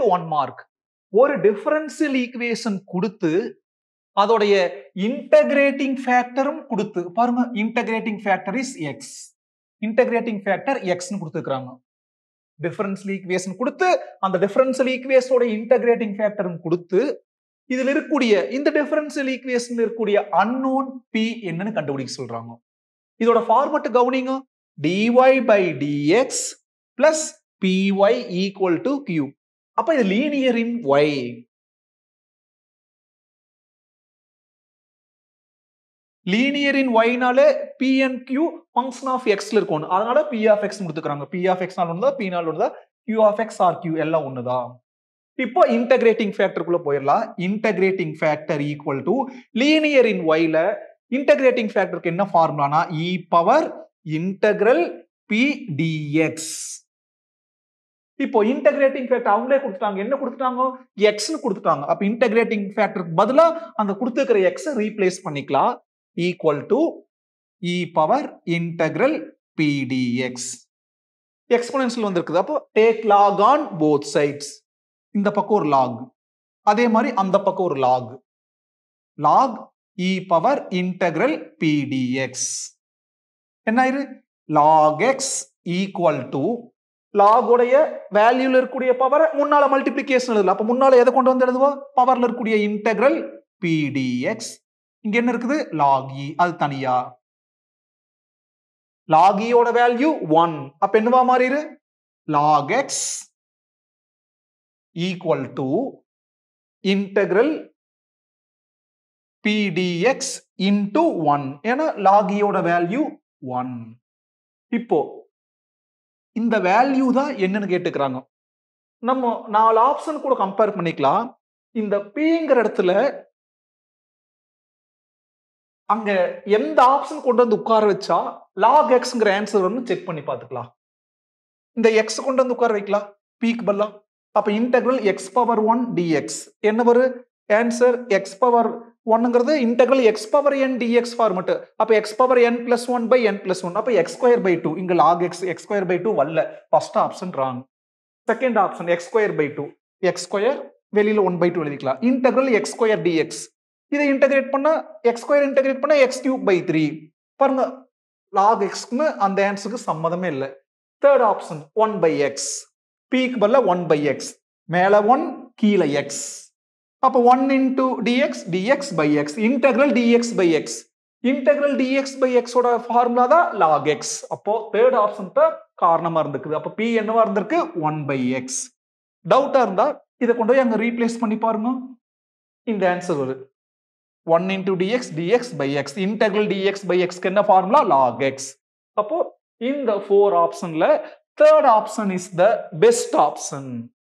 எனக்கு one mark ஒரு differential equation கொடுத்து அதோடைய இன்டகிரேட்டிங் ஃபேக்டரும் கொடுத்து பாருங்க integrating factor is x integrating factor எக்ஸ்னு கொடுத்துருக்காங்க டிஃபரன்ஷியல் ஈக்குவேஷன் கொடுத்து அந்த டிஃபரன்ஷியல் ஈக்குவேஷனோட இன்டகிரேட்டிங் ஃபேக்டரும் கொடுத்து இதுல இருக்கக்கூடிய இந்த டிஃபரன்ஷியல் ஈக்குவேஷன்ல இருக்கக்கூடிய அன்னோன் பி என்னன்னு கண்டுபிடிக்க சொல்றாங்க இதோட ஃபார்மட் கவனிங்க dy by dx plus py equal to q அப்ப இது linear in y linear in ஒய்னாலே P and Q function of எக்ஸ்ல இருக்கும் அதனால பி ஆஃப் எக்ஸ் கொடுத்துக்கிறாங்க பி ஆஃப் எக்ஸ் நாள் ஒண்ணுதா பி நாள் ஒண்ணுதா Q of x or Q எல்லாம் ஒண்ணுதா இப்போ இன்டகிரேட்டிங் ஃபேக்டருக்குள்ள போயிடலாம் integrating factor equal to linear in ஒய்ல இன்டகிரேட்டிங் ஃபேக்டருக்கு என்ன ஃபார்முலானா e power integral P dx இப்போ இன்டகிரேட்டிங் ஃபேக்டர் அவங்களே கொடுத்துட்டாங்க என்ன கொடுத்துட்டாங்க எக்ஸ்னு கொடுத்துட்டாங்க அப்ப இன்டகிரேட்டிங் ஃபேக்டருக்கு பதிலா அந்த கொடுத்துருக்கிற எக்ஸ் ரீப்ளேஸ் பண்ணிக்கலாம் equal to e power integral P dx exponential வந்திருக்குது அப்போ take log on both sides இந்த பக்கம் ஒரு லாக் அதே மாதிரி அந்த பக்கம் ஒரு log log e power integral P dx என்ன ஆயிரு லாக் எக்ஸ் ஈக்குவல் டு லாகோடைய வேல்யூல இருக்கக்கூடிய பவரை முன்னால மல்டிபிளிகேஷன் எழுதல அப்ப முன்னால எதை கொண்டு வந்து எழுதுவோம் பவர்ல இருக்கக்கூடிய இன்டகிரல் பிடிஎக்ஸ் இங்க என்ன இருக்குது லாக் இ அது தனியா லாக் இயோட வேல்யூ ஒன் அப்ப என்னவா மாறிடு log x equal to integral P dx into one ஏன்னா லாக் இயோட வேல்யூ ஒன் இப்போ இந்த வேல்யூ தான் என்னன்னு கேட்டுக்கிறாங்க நம்ம நாலு ஆப்ஷன் கூட கம்பேர் பண்ணிக்கலாம் இந்த பிங்கிற இடத்துல அங்க எந்த ஆப்ஷன் கொண்டு வந்து உட்கார வச்சா லாக் எக்ஸ்ங்கிற ஆன்சர் வந்து செக் பண்ணி பார்த்துக்கலாம் இந்த எக்ஸ் கொண்டு வந்து உட்கார வைக்கலாம் பீக் பல்லா அப்ப integral x power one dx என்ன வரும் ஆன்சர் எக்ஸ் பவர் ஒன்னுங்கிறது integral x power n dx format அப்ப x power n plus one by n plus one அப்ப எக்ஸ் ஸ்கொயர் பை டூ இங்க log x x square by two வரல first option wrong second option x square by two x square வெளியில one by two எழுதிக்கலாம் integral x square dx இதை integrate பண்ணா x square integrate பண்ணா x cube by three பாருங்க log எக்ஸ்க்கு அந்த ஆன்சருக்கு சம்மதமே இல்லை third option one by x பீக்கு பதில ஒன் பை எக்ஸ் மேல ஒன் கீழே எக்ஸ் அப்போ one into dx dx by x integral dx by x integral dx by எக்ஸோட ஃபார்முலா தான் லாக் எக்ஸ் அப்போ தேர்ட் ஆப்ஷன் தான் காரணமா இருந்திருக்குது அப்போ பி என்னவா இருந்திருக்கு ஒன் பை எக்ஸ் டவுட்டா இருந்தா இதை கொண்டு போய் அங்க ரீப்ளேஸ் பண்ணி பாருங்க இந்த ஆன்சர் வருது one into dx dx by x integral dx by எக்ஸ்க்கு என்ன ஃபார்முலா லாக் எக்ஸ் அப்போ இந்த ஃபோர் ஆப்ஷன்ல third option is the best option